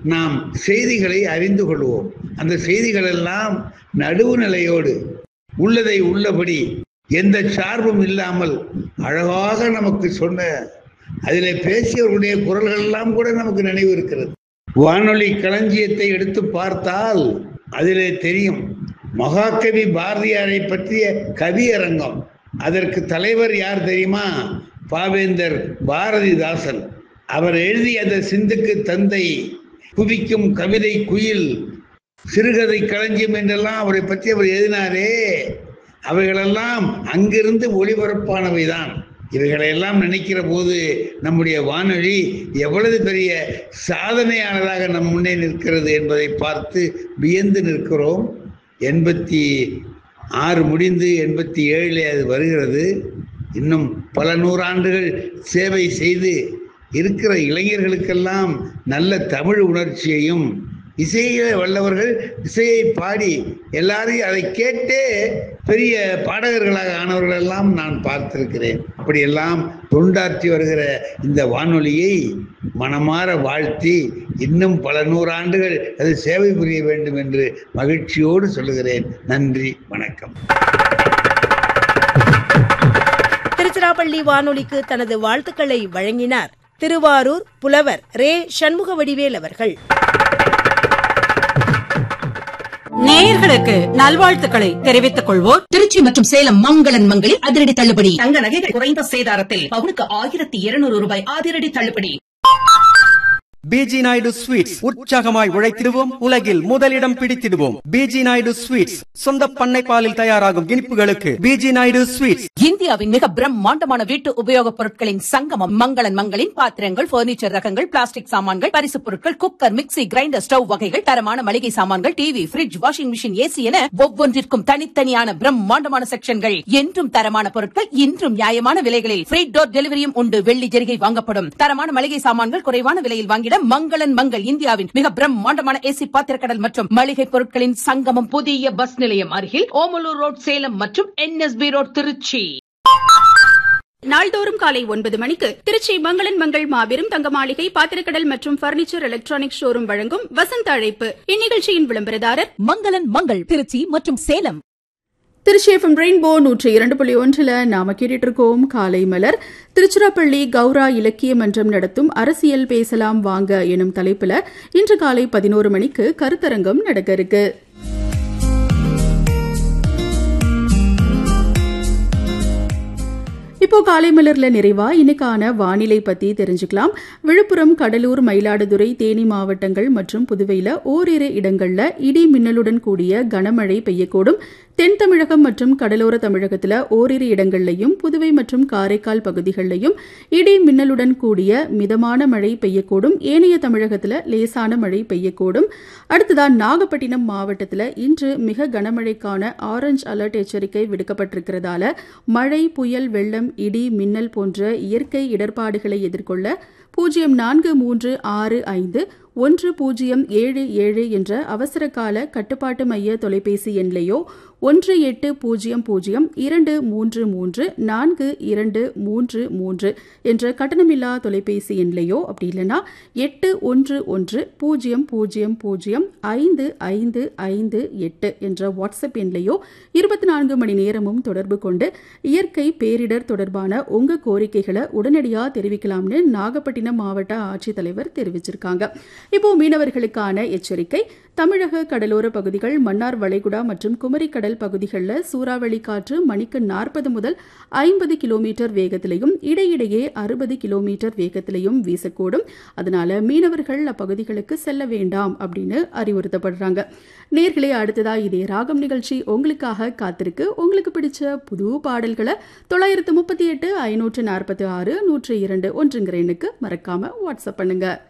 நாம் செய்திகளை அறிந்து கொள்வோம் அந்த செய்திகள் எல்லாம் நடுவு நிலையோடு உள்ளதை உள்ளபடி எந்த சார்பும் இல்லாமல் அழகாக நமக்கு சொன்ன அதிலே பேசியவர்களுடைய குரல்கள் எல்லாம் கூட நமக்கு நினைவு இருக்கிறது வானொலி களஞ்சியத்தை எடுத்து பார்த்தால் அதிலே தெரியும் மகாகவி பாரதியாரை பற்றிய கவியரங்கம் அதற்கு தலைவர் யார் தெரியுமா பாவேந்தர் பாரதிதாசன் அவர் எழுதிய அந்த சிந்துக்கு தந்தை குவிக்கும் கவிதை குயில் சிறுகதை களஞ்சியம் என்றெல்லாம் அவரை பற்றி அவர் எழுதினாரே அவைகளெல்லாம் அங்கிருந்து ஒளிபரப்பானவைதான் இவைகளையெல்லாம் நினைக்கிற போது நம்முடைய வானொலி எவ்வளவு பெரிய சாதனையானதாக நம் முன்னே நிற்கிறது என்பதை பார்த்து வியந்து நிற்கிறோம் எண்பத்தி ஆறு முடிந்து எண்பத்தி ஏழில் அது வருகிறது இன்னும் பல நூறாண்டுகள் சேவை செய்து இருக்கிற இளைஞர்களுக்கெல்லாம் நல்ல தமிழ் உணர்ச்சியையும் இசையில வல்லவர்கள் இசையை பாடி எல்லாரையும் அதை கேட்டே பெரிய பாடகர்களாக ஆனவர்கள் எல்லாம் நான் பார்த்திருக்கிறேன் அப்படியெல்லாம் தொண்டாற்றி வருகிற இந்த வானொலியை மனமாற வாழ்த்தி இன்னும் பல நூறாண்டுகள் அது சேவை புரிய வேண்டும் என்று மகிழ்ச்சியோடு சொல்லுகிறேன் நன்றி வணக்கம் திருச்சிராப்பள்ளி வானொலிக்கு தனது வாழ்த்துக்களை வழங்கினார் திருவாரூர் புலவர் ரே சண்முக வடிவேல் அவர்கள் நேயர்களுக்கு நல்வாழ்த்துக்களை தெரிவித்துக் கொள்வோர் திருச்சி மற்றும் சேலம் மங்களன் மங்களில் அதிரடி தள்ளுபடி தங்க நகைகள் குறைந்த சேதாரத்தில் பவுனுக்கு ஆயிரத்தி இருநூறு ரூபாய் அதிரடி தள்ளுபடி பிஜி நாயுடு ஸ்வீட்ஸ் உற்சாகமாய் உழைத்திடுவோம் உலகில் முதலிடம் பிடித்திடுவோம் பிஜி நாயுடு ஸ்வீட்ஸ் சொந்த பண்ணை பாலில் தயாராகும் இனிப்புகளுக்கு பிஜி நாயுடு ஸ்வீட்ஸ் இந்தியாவின் மிக பிரம்மாண்டமான வீட்டு உபயோகப் பொருட்களின் சங்கமம் மங்களன் மங்களின் பாத்திரங்கள் பர்னிச்சர் ரகங்கள் பிளாஸ்டிக் சாமான்கள் பரிசுப் பொருட்கள் குக்கர் மிக்ஸி கிரைண்டர் ஸ்டவ் வகைகள் தரமான மளிகை சாமான்கள் TV fridge washing machine AC என ஒவ்வொன்றிற்கும் தனித்தனியான பிரம்மாண்டமான செக்ஷன்கள் என்றும் தரமான பொருட்கள் இன்றும் நியாயமான விலைகளில் ஃப்ரீ டோர் டெலிவரியும் உண்டு வெள்ளி ஜெரிகை வாங்கப்படும் தரமான மளிகை சாமான்கள் குறைவான விலையில் வாங்கிட மங்களன் மங்கள் இந்தியாவின் மிக பிரம்மாண்டமான ஏசி பாத்திரக்கடல் மற்றும் மளிகை பொருட்களின் சங்கமம் புதிய பஸ் நிலையம் அருகில் ஓமலூர் ரோட் சேலம் மற்றும் என்எஸ்பி ரோட் திருச்சி நாள்தோறும் காலை ஒன்பது மணிக்கு திருச்சி மங்களன் மங்கள் மாபெரும் தங்க மாளிகை பாத்திரக்கடல் மற்றும் பர்னிச்சர் எலக்ட்ரானிக் ஷோரூம் வழங்கும் வசந்த அழைப்பு இந்நிகழ்ச்சியின் விளம்பரதாரர் மங்களன் மங்கள் திருச்சி மற்றும் சேலம் திருச்சி எஃப்எம் ரெயின்போ நூற்றி இரண்டு புள்ளி ஒன்றில் நாம கேட்டுட்டு இருக்கோம் காலை மலர் திருச்சிராப்பள்ளி கௌரா இலக்கிய மன்றம் நடத்தும் அரசியல் பேசலாம் வாங்க எனும் தலைப்புல இன்று காலை பதினோரு மணிக்கு கருத்தரங்கம் நடக்க இருக்கு இப்போ காலை மலர்ல நிறைவா இன்னைக்கான வானிலை பத்தி தெரிஞ்சுக்கலாம் விழுப்புரம் கடலூர் மயிலாடுதுறை தேனி மாவட்டங்கள் மற்றும் புதுவையில ஓரிரு இடங்கள்ல இடி மின்னலுடன் கூடிய கனமழை பெய்யக்கூடும் தென் தமிழகம் மற்றும் கடலோர தமிழகத்துல ஓரிரு இடங்கள்லையும் புதுவை மற்றும் காரைக்கால் பகுதிகளிலையும் இடி மின்னலுடன் கூடிய மிதமான மழை பெய்யக்கூடும் ஏனைய தமிழகத்துல லேசான மழை பெய்யக்கூடும் அடுத்ததா நாகப்பட்டினம் மாவட்டத்துல இன்று மிக கனமழைக்கான ஆரஞ்ச் அலர்ட் எச்சரிக்கை விடுக்கப்பட்டிருக்கிறதால மழை புயல் வெள்ளம் இடி மின்னல் போன்ற இயற்கை இடர்பாடுகளை எதிர்கொள்ள பூஜ்ஜியம் நான்கு மூன்று ஆறு ஐந்து ஒன்று பூஜ்ஜியம் ஏழு ஏழு என்ற அவசரகால கட்டுப்பாட்டு மைய தொலைபேசி எண்லையோ ஒன்று எட்டு பூஜ்ஜியம் பூஜ்ஜியம் இரண்டு மூன்று மூன்று நான்கு இரண்டு மூன்று மூன்று என்ற கட்டணமில்லா தொலைபேசி எண்லையோ அப்படி இல்லைன்னா எட்டு ஒன்று ஒன்று பூஜ்ஜியம் பூஜ்ஜியம் பூஜ்ஜியம் ஐந்து ஐந்து ஐந்து எட்டு என்ற வாட்ஸ்அப் எண்லையோ இருபத்தி நான்கு மணி நேரமும் தொடர்பு கொண்டு இயற்கை பேரிடர் தொடர்பான உங்க கோரிக்கைகளை உடனடியாக தெரிவிக்கலாம்னு நாகப்பட்டினம் மாவட்ட ஆட்சித்தலைவர் தெரிவிச்சிருக்காங்க இப்போ மீனவர்களுக்கான எச்சரிக்கை தமிழக கடலோர பகுதிகள் மன்னார் வளைகுடா மற்றும் குமரி கடல் பகுதிகளில் சூறாவளி காற்று மணிக்கு நாற்பது முதல் ஐம்பது கிலோமீட்டர் வேகத்திலையும் இடையிடையே அறுபது கிலோமீட்டர் வேகத்திலையும் வீசக்கூடும் அதனால மீனவர்கள் அப்பகுதிகளுக்கு செல்ல வேண்டாம் அப்படின்னு அறிவுறுத்தப்படுறாங்க நேர்களே அடுத்ததா இதே ராகம் நிகழ்ச்சி உங்களுக்காக காத்திருக்கு உங்களுக்கு பிடிச்ச புது பாடல்களை தொள்ளாயிரத்து முப்பத்தி எட்டு ஐநூற்று நாற்பத்தி ஆறு நூற்று இரண்டு ஒன்றுங்கிற எண்ணுக்கு மறக்காம வாட்ஸ்அப் பண்ணுங்க